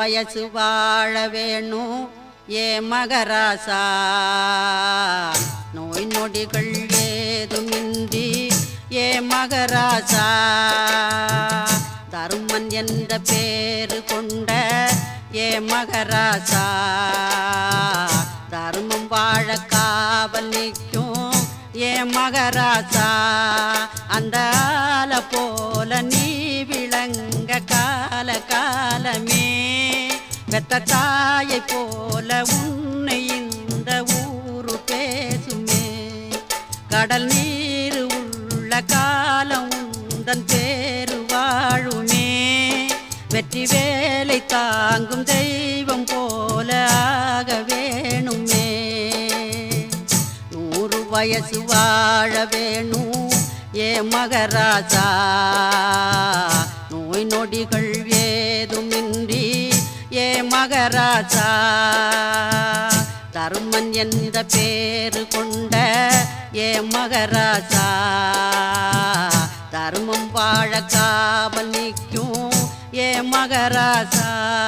வயசு வாழ வேணும் ஏ மகராசா நோய் நொடிகள் ஏதுமின்றி ஏ மகராசா தருமன் என்ற பேரு கொண்ட ஏ மகராசா தர்மம் வாழ காவல் நிற்கும் ஏ மகராசா அந்த ஆல போல நீ விளங்க கால காலமே பெத்த தாயை போல உன்னை இந்த ஊரு பேசுமே கடல் நீர் உள்ள காலம் உந்தன் பேரு வாழுமே வெற்றி வேலை தாங்கும் தெய்வம் போல ஆக வேணுமே நூறு வயசு வாழ வேணும் ஏ மகராஜா நோய் நொடிகள் ஏதுமின்றி ஏ மகராஜா தருமன் என்ற பேரு கொண்ட ஏ மகராஜா தர்மம் வாழ காவல் நிற்கும் ஏ மகராஜா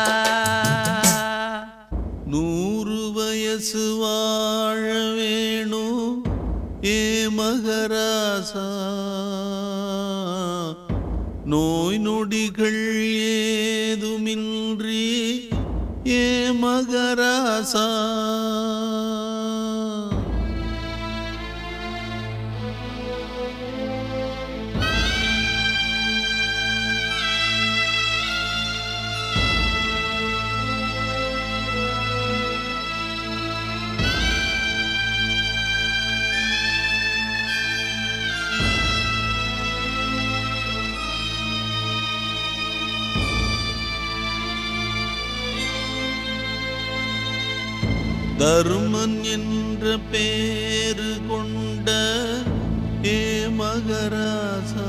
நூறு வயசு வாழ வேணும் ஏ மகராசா நோய் நொடிகள் ஏதுமின்றி ஏ மகராசா தருமன் என்ற பேரு கொண்ட ஏ மகராசா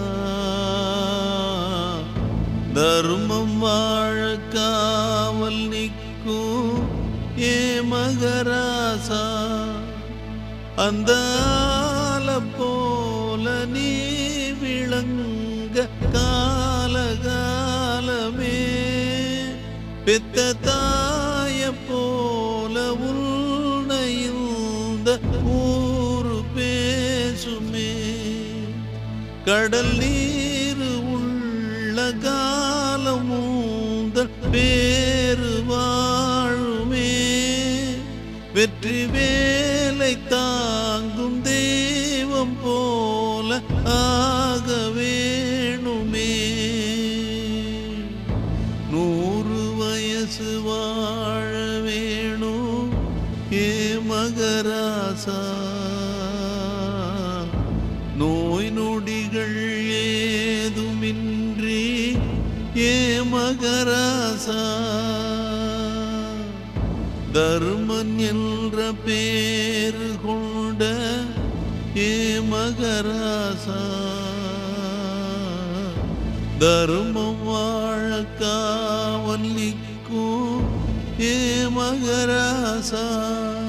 தர்மம் வாழ காவல் நிற்கும் ஏ மகராசா அந்த ஆல போல நீ விளங்க காலகாலமே பெத்த தாய போல உன்னை இந்த ஊரு பேசுமே கடல் நீர் உள்ள காலம் உந்தன் பேரு வாழுமே வெற்றி வேலை தாங்கும் தெய்வம் போல ஆக வேணுமே நூறு வயசு வாழ வேணும் ஏ மகராசா நோய் நொடிகள் ஏதுமின்றி ஏ மகராசா தர்மன் என்ற பேரு கொண்ட ஏ மகராசா தர்மம் வாழ காவல் நிற்கும் ஏ மகராசா